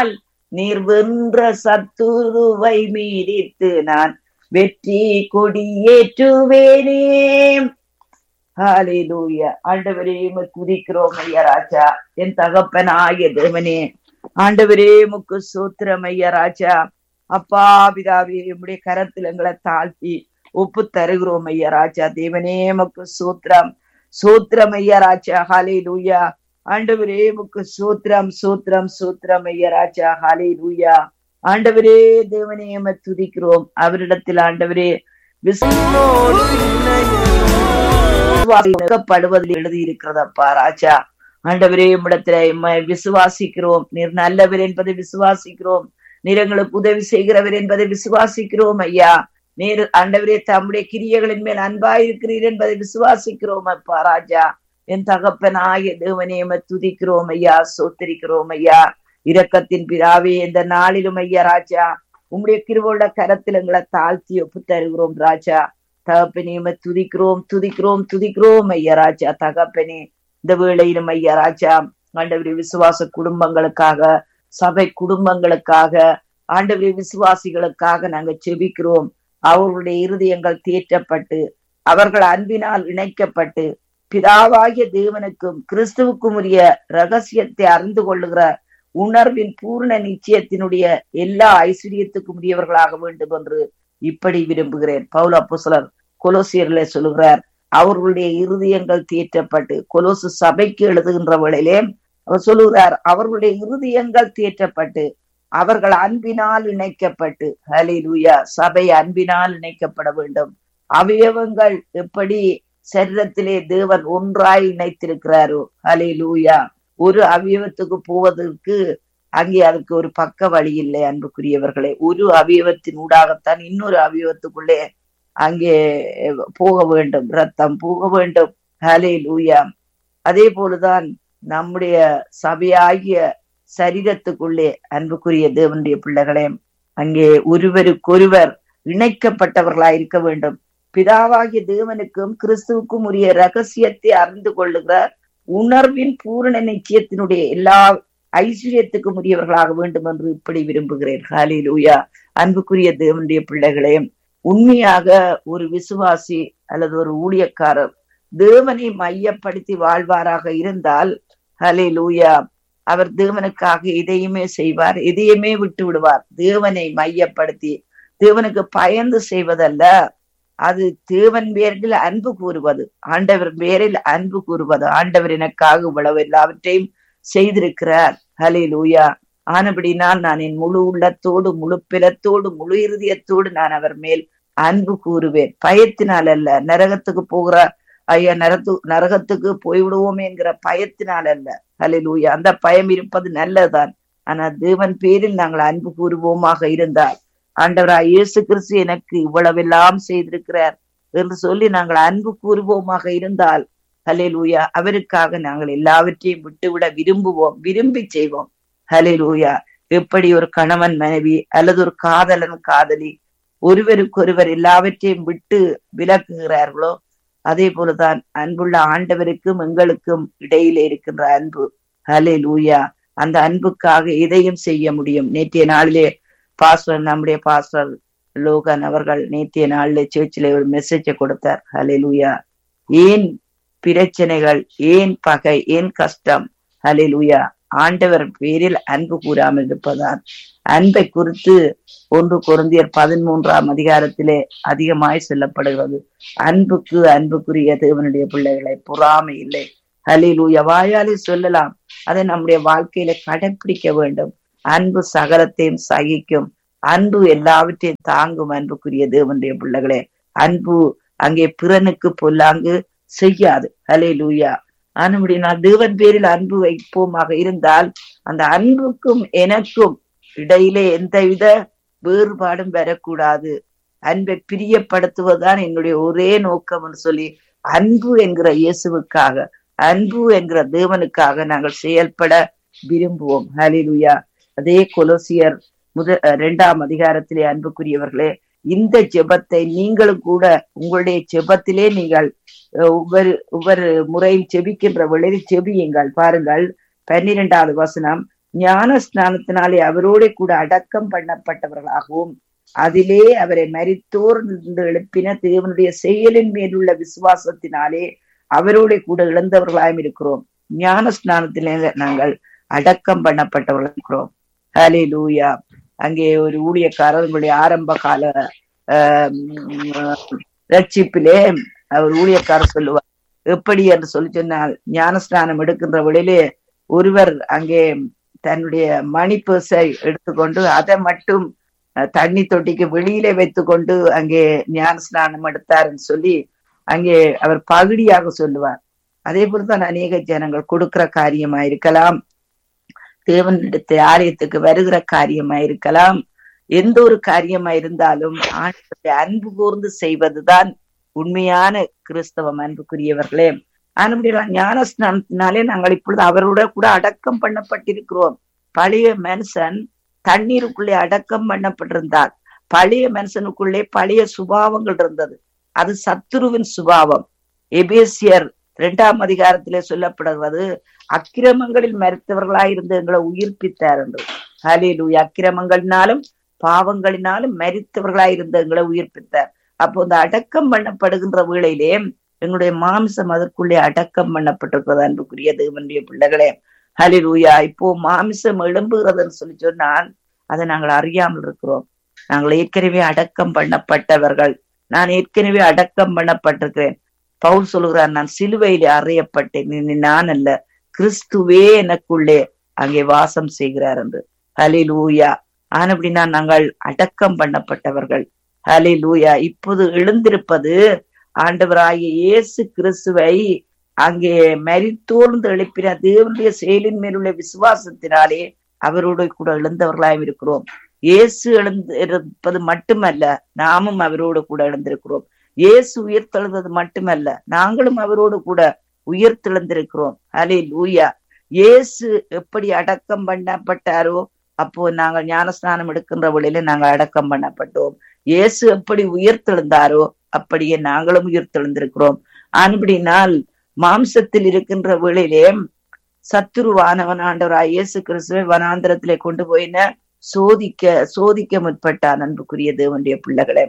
அன்பினால் நீர் வென்ற சத்துருவை மீறித்து நான் வெற்றி கொடியேற்றுவேனே ஹalleluya ஆண்டவரே உம்மை துதிக்கிறோம் ஐயா ராஜா என் தகப்பனாகிய தேவனே ஆண்டவரே முக்கு சூத்திரம் ஐயா ராஜா அப்பா பிதாவே உம்முடைய கரத்தில் எங்களை தாழ்த்தி ஒப்பு தருகிறோம் ஐயா ராஜா தேவனே முக்கு சூத்திரம் சூத்திரம் ஐயா ராஜா ஹாலே லூயா ஆண்டவரே முக்கு சூத்திரம் சூத்திரம் சூத்திரம் ஐயா ராஜா ஹாலே லூயா ஆண்டவரே தேவனே எம்மை துதிக்கிறோம் அவரிடத்தில் ஆண்டவரே விசுவாசிக்கப்படுவதில் எழுதி இருக்கிறதப்பா ராஜா ஆண்டவரே உம்மிடத்துல எம்மை விசுவாசிக்கிறோம் நீர் நல்லவர் என்பதை விசுவாசிக்கிறோம் நீர் எங்களுக்கு உதவி செய்கிறவர் என்பதை விசுவாசிக்கிறோம் ஐயா நீர் ஆண்டவரே தம்முடைய கிரியைகளின் மேல் அன்பாயிருக்கிறீர் என்பதை விசுவாசிக்கிறோம் அப்பா ராஜா என் தகப்பனாய தேவனே எம்மை துதிக்கிறோம் ஐயா சோத்தரிக்கிறோம் ஐயா இரக்கத்தின் பிதாவே இந்த நாளிலும் ஐயா ராஜா உம்முடைய கிருவோட கரத்தில் எங்களை தாழ்த்தி ஒப்பு தருகிறோம் ராஜா தகப்பனே உம்மை துதிக்கிறோம் துதிக்கிறோம் துதிக்கிறோம் ஐயா ராஜா தகப்பனே இந்த வேளையிலும் ஐயா ராஜா ஆண்டவரே விசுவாச குடும்பங்களுக்காக சபை குடும்பங்களுக்காக ஆண்டவரே விசுவாசிகளுக்காக நாங்க செபிக்கிறோம் அவர்களுடைய இருதயங்கள் தேற்றப்பட்டு அவர்கள் அன்பினால் இணைக்கப்பட்டு பிதாவாகிய தேவனுக்கும் கிறிஸ்துவுக்கும் உரிய ரகசியத்தை அறிந்து கொள்ளுகிற உணர்வின் பூர்ண நிச்சயத்தினுடைய எல்லா ஐஸ்வர்யத்துக்கும் உரியவர்களாக வேண்டும் என்று இப்படி விரும்புகிறேன் பவுல புசலர் கொலோசியர்ல சொல்லுகிறார் அவர்களுடைய இருதயங்கள் தேற்றப்பட்டு கொலோசு சபைக்கு எழுதுகின்ற வேளையிலே அவர் சொல்லுகிறார் அவர்களுடைய இருதயங்கள் தேற்றப்பட்டு அவர்கள் அன்பினால் இணைக்கப்பட்டு ஹலிலூயா சபை அன்பினால் இணைக்கப்பட வேண்டும் அவயவங்கள் எப்படி சரீரத்திலே தேவன் ஒன்றாய் இணைத்திருக்கிறாரோ ஹலிலூயா ஒரு அவயவத்துக்கு போவதற்கு அங்கே அதுக்கு ஒரு பக்க வழி இல்லை அன்புக்குரியவர்களே ஒரு அவயவத்தின் ஊடாகத்தான் இன்னொரு அவயவத்துக்குள்ளே அங்கே போக வேண்டும் ரத்தம் போக வேண்டும் ஹலே லூயா அதே போலதான் நம்முடைய சபையாகிய சரீரத்துக்குள்ளே அன்புக்குரிய தேவனுடைய பிள்ளைகளே அங்கே ஒருவருக்கொருவர் இணைக்கப்பட்டவர்களாய் இருக்க வேண்டும் பிதாவாகிய தேவனுக்கும் கிறிஸ்துவுக்கும் உரிய ரகசியத்தை அறிந்து கொள்ளுகிற உணர்வின் பூரண நிச்சயத்தினுடைய எல்லா ஐஸ்வர்யத்துக்கும் உரியவர்களாக வேண்டும் என்று இப்படி விரும்புகிறேன் ஹாலிலூயா அன்புக்குரிய தேவனுடைய பிள்ளைகளே உண்மையாக ஒரு விசுவாசி அல்லது ஒரு ஊழியக்காரர் தேவனை மையப்படுத்தி வாழ்வாராக இருந்தால் ஹலே லூயா அவர் தேவனுக்காக இதையுமே செய்வார் இதையுமே விட்டு விடுவார் தேவனை மையப்படுத்தி தேவனுக்கு பயந்து செய்வதல்ல அது தேவன் பேரில் அன்பு கூறுவது ஆண்டவர் பேரில் அன்பு கூறுவது ஆண்டவர் எனக்காக இவ்வளவு எல்லாவற்றையும் செய்திருக்கிறார் ஹலே லூயா ஆனபடினால் நான் என் முழு உள்ளத்தோடு முழு பிலத்தோடு முழு இருதயத்தோடு நான் அவர் மேல் அன்பு கூறுவேன் பயத்தினால் அல்ல நரகத்துக்கு போகிற ஐயா நரத்து நரகத்துக்கு போய்விடுவோம் என்கிற பயத்தினால் அல்ல ஹலிலூயா அந்த பயம் இருப்பது நல்லதுதான் ஆனா தேவன் பேரில் நாங்கள் அன்பு கூறுவோமாக இருந்தால் ஆண்டவராய் இயேசு கிறிஸ்து எனக்கு இவ்வளவெல்லாம் செய்திருக்கிறார் என்று சொல்லி நாங்கள் அன்பு கூறுவோமாக இருந்தால் ஹலிலூயா அவருக்காக நாங்கள் எல்லாவற்றையும் விட்டுவிட விரும்புவோம் விரும்பி செய்வோம் ஹலிலூயா எப்படி ஒரு கணவன் மனைவி அல்லது ஒரு காதலன் காதலி ஒருவருக்கொருவர் எல்லாவற்றையும் விட்டு விலக்குகிறார்களோ அதே போலதான் அன்புள்ள ஆண்டவருக்கும் எங்களுக்கும் இடையிலே இருக்கின்ற அன்பு ஹலே லூயா அந்த அன்புக்காக எதையும் செய்ய முடியும் நேற்றைய நாளிலே பாஸ்டர் நம்முடைய பாஸ்டர் லோகன் அவர்கள் நேற்றைய நாளிலே சேர்ச்சில ஒரு மெசேஜை கொடுத்தார் ஹலே லூயா ஏன் பிரச்சனைகள் ஏன் பகை ஏன் கஷ்டம் ஹலே லூயா ஆண்டவர் பேரில் அன்பு கூறாமல் இருப்பதால் அன்பை குறித்து ஒன்று குருந்தியர் பதிமூன்றாம் அதிகாரத்திலே அதிகமாய் சொல்லப்படுகிறது அன்புக்கு அன்புக்குரிய தேவனுடைய பிள்ளைகளை பொறாமை இல்லை ஹலிலூய வாயாலே சொல்லலாம் அதை நம்முடைய வாழ்க்கையில கடைபிடிக்க வேண்டும் அன்பு சகலத்தையும் சகிக்கும் அன்பு எல்லாவற்றையும் தாங்கும் அன்புக்குரிய தேவனுடைய பிள்ளைகளே அன்பு அங்கே பிறனுக்கு பொல்லாங்கு செய்யாது ஹலே லூயா ஆனபடினால் தேவன் பேரில் அன்பு வைப்போமாக இருந்தால் அந்த அன்புக்கும் எனக்கும் இடையிலே எந்தவித வேறுபாடும் வரக்கூடாது அன்பை பிரியப்படுத்துவதுதான் என்னுடைய ஒரே நோக்கம் என்று சொல்லி அன்பு என்கிற இயேசுவுக்காக அன்பு என்கிற தேவனுக்காக நாங்கள் செயல்பட விரும்புவோம் ஹலிலுயா அதே கொலோசியர் முத இரண்டாம் அதிகாரத்திலே அன்புக்குரியவர்களே இந்த ஜெபத்தை நீங்களும் கூட உங்களுடைய ஜெபத்திலே நீங்கள் ஒவ்வொரு ஒவ்வொரு முறையும் செபிக்கின்ற வேளையில் செபியுங்கள் பாருங்கள் பன்னிரெண்டாவது வசனம் ஞான ஸ்நானத்தினாலே அவரோட கூட அடக்கம் பண்ணப்பட்டவர்களாகவும் அதிலே அவரை மரித்தோர் என்று எழுப்பின தேவனுடைய செயலின் மேலுள்ள விசுவாசத்தினாலே அவரோட கூட இழந்தவர்களாயும் இருக்கிறோம் ஞான ஸ்நானத்திலே நாங்கள் அடக்கம் பண்ணப்பட்டவர்கள் இருக்கிறோம் ஹலே லூயா அங்கே ஒரு ஊழியக்காரர் உங்களுடைய ஆரம்ப கால ரட்சிப்பிலே அவர் ஊழியக்காரர் சொல்லுவார் எப்படி என்று சொல்லி சொன்னால் ஞானஸ்நானம் எடுக்கின்ற வழியிலே ஒருவர் அங்கே தன்னுடைய மணி பேர்ஸை எடுத்துக்கொண்டு அதை மட்டும் தண்ணி தொட்டிக்கு வெளியிலே வைத்துக்கொண்டு அங்கே ஞான ஸ்நானம் எடுத்தாருன்னு சொல்லி அங்கே அவர் பகுதியாக சொல்லுவார் அதே போலதான் அநேக ஜனங்கள் கொடுக்கிற காரியமா இருக்கலாம் தேவனிடத்தை ஆலயத்துக்கு வருகிற காரியமா இருக்கலாம் எந்த ஒரு காரியமா இருந்தாலும் ஆண்டவரை அன்பு கூர்ந்து செய்வதுதான் உண்மையான கிறிஸ்தவம் அன்புக்குரியவர்களே ஆனபடியா ஞான ஸ்நானத்தினாலே நாங்கள் இப்பொழுது அவரோட கூட அடக்கம் பண்ணப்பட்டிருக்கிறோம் பழைய மனுஷன் தண்ணீருக்குள்ளே அடக்கம் பண்ணப்பட்டிருந்தார் பழைய மனுஷனுக்குள்ளே பழைய சுபாவங்கள் இருந்தது அது சத்துருவின் சுபாவம் எபேசியர் இரண்டாம் அதிகாரத்திலே சொல்லப்படுவது அக்கிரமங்களில் மறித்தவர்களாயிருந்து எங்களை உயிர்ப்பித்தார் என்று ஹலிலு அக்கிரமங்களினாலும் பாவங்களினாலும் மறித்தவர்களாயிருந்து எங்களை உயிர்ப்பித்தார் அப்போ இந்த அடக்கம் பண்ணப்படுகின்ற வேளையிலே எங்களுடைய மாமிசம் அதற்குள்ளே அடக்கம் பண்ணப்பட்டிருக்கிறது அன்புக்குரிய தேவனுடைய பிள்ளைகளே ஹலிலூயா இப்போ மாமிசம் எழும்புகிறதுன்னு சொல்லி சொன்னால் அதை நாங்கள் அறியாமல் இருக்கிறோம் நாங்கள் ஏற்கனவே அடக்கம் பண்ணப்பட்டவர்கள் நான் ஏற்கனவே அடக்கம் பண்ணப்பட்டிருக்கிறேன் பவுல் சொல்கிறார் நான் சிலுவையிலே அறையப்பட்டேன் நான் அல்ல கிறிஸ்துவே எனக்குள்ளே அங்கே வாசம் செய்கிறார் என்று ஹலி லூயா ஆனப்படினா நாங்கள் அடக்கம் பண்ணப்பட்டவர்கள் ஹலே லூயா இப்போது எழுந்திருப்பது ஆண்டவராகிய இயேசு கிறிஸ்துவை அங்கே மரித்தோர்ந்து எழுப்பின தேவனுடைய செயலின் மேலுள்ள விசுவாசத்தினாலே அவரோடு கூட எழுந்தவர்களாயும் இருக்கிறோம் இயேசு எழுந்திருப்பது மட்டுமல்ல நாமும் அவரோடு கூட எழுந்திருக்கிறோம் இயேசு உயிர்த்தெழுந்தது மட்டுமல்ல நாங்களும் அவரோடு கூட உயிர்த்தெழுந்திருக்கிறோம் ஹலே லூயா இயேசு எப்படி அடக்கம் பண்ணப்பட்டாரோ அப்போ நாங்கள் ஞானஸ்நானம் எடுக்கின்ற வழியில நாங்கள் அடக்கம் பண்ணப்பட்டோம் இயேசு எப்படி உயிர்த்தெழுந்தாரோ அப்படியே நாங்களும் உயிர்த்தெழுந்திருக்கிறோம் ஆனபடினால் மாம்சத்தில் இருக்கின்ற வேளையிலே சத்துருவானவன் ஆண்டவராய் இயேசு கிறிஸ்துவை வனாந்திரத்திலே கொண்டு போயின சோதிக்க சோதிக்க முற்பட்டான் அன்புக்குரிய தேவனுடைய பிள்ளைகளே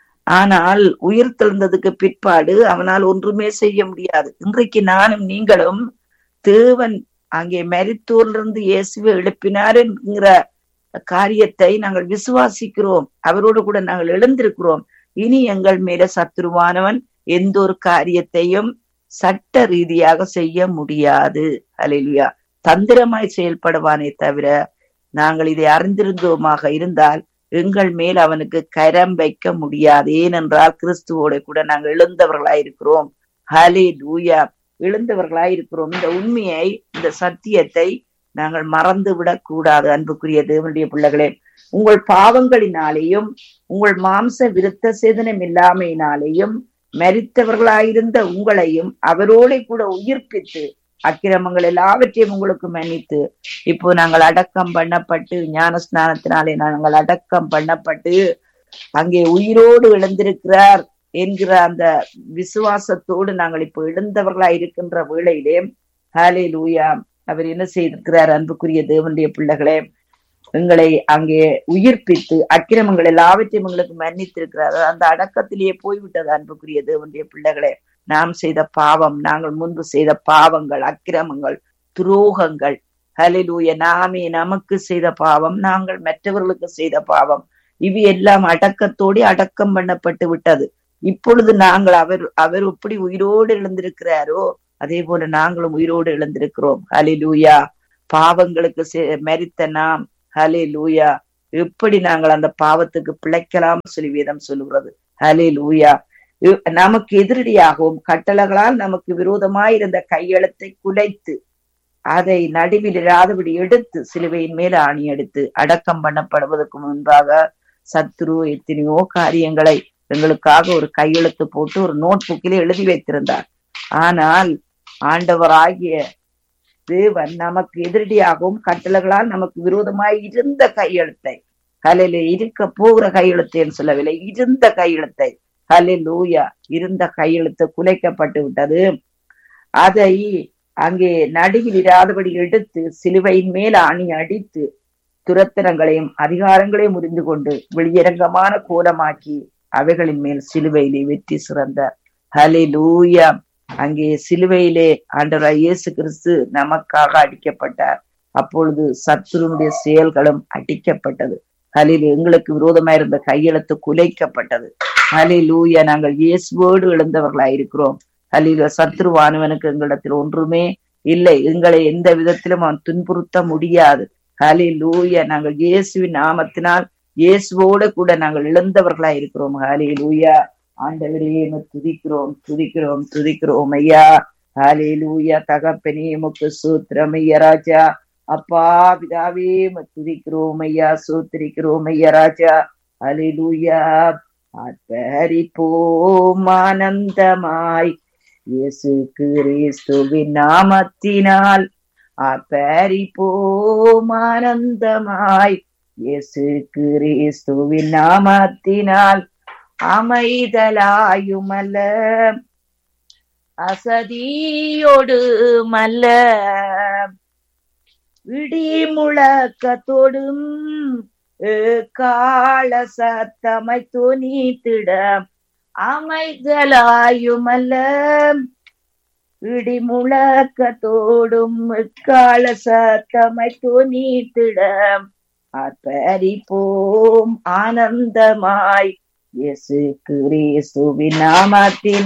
ஆனால் உயிர் தெழுந்ததுக்கு பிற்பாடு அவனால் ஒன்றுமே செய்ய முடியாது இன்றைக்கு நானும் நீங்களும் தேவன் அங்கே மரித்தோரிலிருந்து இயேசுவை எழுப்பினார் என்கிற காரியத்தை நாங்கள் விசுவாசிக்கிறோம் அவரோடு கூட நாங்கள் எழுந்திருக்கிறோம் இனி எங்கள் மேல சத்துருவானவன் எந்த ஒரு காரியத்தையும் சட்ட ரீதியாக செய்ய முடியாது அலிலியா தந்திரமாய் செயல்படுவானே தவிர நாங்கள் இதை அறிந்திருந்தோமாக இருந்தால் எங்கள் மேல் அவனுக்கு கரம் வைக்க முடியாது ஏனென்றால் கிறிஸ்துவோட கூட நாங்கள் எழுந்தவர்களாயிருக்கிறோம் ஹலே லூயா எழுந்தவர்களாயிருக்கிறோம் இந்த உண்மையை இந்த சத்தியத்தை நாங்கள் மறந்து விடக் கூடாது அன்புக்குரிய தேவனுடைய பிள்ளைகளே உங்கள் பாவங்களினாலேயும் உங்கள் மாம்ச விருத்த சேதனம் இல்லாமையினாலேயும் மரித்தவர்களாயிருந்த உங்களையும் அவரோட கூட உயிர்ப்பித்து அக்கிரமங்கள் எல்லாவற்றையும் உங்களுக்கு மன்னித்து இப்போ நாங்கள் அடக்கம் பண்ணப்பட்டு ஞான ஸ்நானத்தினாலே நாங்கள் அடக்கம் பண்ணப்பட்டு அங்கே உயிரோடு எழுந்திருக்கிறார் என்கிற அந்த விசுவாசத்தோடு நாங்கள் இப்போ எழுந்தவர்களா இருக்கின்ற வேளையிலே ஹாலே லூயா அவர் என்ன செய்திருக்கிறார் அன்புக்குரிய தேவனுடைய பிள்ளைகளே எங்களை அங்கே உயிர்ப்பித்து அக்கிரமங்கள் எல்லாவற்றையும் எங்களுக்கு மன்னித்திருக்கிறார் அந்த அடக்கத்திலேயே போய்விட்டது அன்புக்குரிய தேவனுடைய பிள்ளைகளே நாம் செய்த பாவம் நாங்கள் முன்பு செய்த பாவங்கள் அக்கிரமங்கள் துரோகங்கள் ஹலிலூய நாமே நமக்கு செய்த பாவம் நாங்கள் மற்றவர்களுக்கு செய்த பாவம் இவை எல்லாம் அடக்கத்தோடு அடக்கம் பண்ணப்பட்டு விட்டது இப்பொழுது நாங்கள் அவர் அவர் எப்படி உயிரோடு எழுந்திருக்கிறாரோ அதே போல நாங்களும் உயிரோடு எழுந்திருக்கிறோம் ஹலிலூயா பாவங்களுக்கு மரித்த நாம் ஹலே லூயா எப்படி நாங்கள் அந்த பாவத்துக்கு பிழைக்கலாம் சொல்லி வேதம் சொல்லுகிறது ஹலே லூயா நமக்கு எதிரடியாகவும் கட்டளைகளால் நமக்கு விரோதமாயிருந்த கையெழுத்தை குலைத்து அதை நடுவில் இராதபடி எடுத்து சிலுவையின் மேல் ஆணி எடுத்து அடக்கம் பண்ணப்படுவதற்கு முன்பாக சத்ரு எத்தனையோ காரியங்களை எங்களுக்காக ஒரு கையெழுத்து போட்டு ஒரு நோட் புக்கில எழுதி வைத்திருந்தார் ஆனால் ஆண்டவராகிய தேவன் நமக்கு எதிரடியாகவும் கட்டளைகளால் நமக்கு விரோதமாய் இருந்த கையெழுத்தை கலையில இருக்க போகிற கையெழுத்தேன்னு சொல்லவில்லை இருந்த கையெழுத்தை ஹலே லூயா இருந்த கையெழுத்து குலைக்கப்பட்டு விட்டது அதை அங்கே நடுவில் இராதபடி எடுத்து சிலுவையின் மேல் ஆணி அடித்து துரத்தனங்களையும் அதிகாரங்களையும் முறிந்து கொண்டு வெளியரங்கமான கோலமாக்கி அவைகளின் மேல் சிலுவையிலே வெற்றி சிறந்தார் ஹலே லூயா அங்கே சிலுவையிலே ஆண்டவராய் இயேசு கிறிஸ்து நமக்காக அடிக்கப்பட்டார் அப்பொழுது சத்துருனுடைய செயல்களும் அடிக்கப்பட்டது ஹலில் எங்களுக்கு விரோதமா இருந்த கையெழுத்து குலைக்கப்பட்டது ஹலே லூயா நாங்கள் இயேசுவோடு இழந்தவர்களாய் இருக்கிறோம் ஹலில சத்ருவானவனுக்கு எங்களிடத்தில் ஒன்றுமே இல்லை எங்களை எந்த விதத்திலும் அவன் துன்புறுத்த முடியாது ஹலே லூயா நாங்கள் இயேசுவின் நாமத்தினால் இயேசுவோடு கூட நாங்கள் இழந்தவர்களா இருக்கிறோம் ஹலே லூயா ஆண்டவரே துதிக்கிறோம் துதிக்கிறோம் துதிக்கிறோம் ஐயா ஹலே லூயா தகப்பனே முக்கு சூத்திரம் ஐயா ராஜா அப்பா பிதாவே துதிக்கிறோம் ஐயா சூத்திரிக்கிறோம் ஐயா ராஜா ஹலே லூயா ஆர்ப்பரிப்போம் ஆனந்தமாய் இயேசு கிறிஸ்துவின் நாமத்தினால் ஆர்ப்பரிப்போம் ஆனந்தமாய் இயேசு கிறிஸ்துவின் நாமத்தினால் அமைதலாயுமல்ல அசதியோடு மல்ல இடி முழக்கத்தோடும் கால சத்தமை துணித்திட அமைதலாயுமல்ல இடி முழக்கத்தோடும் கால சத்தமை துணித்திட ஆர்ப்பரிப்போம் ஆனந்தமாய் இயேசு கிறிஸ்துவின் நாமத்தினால்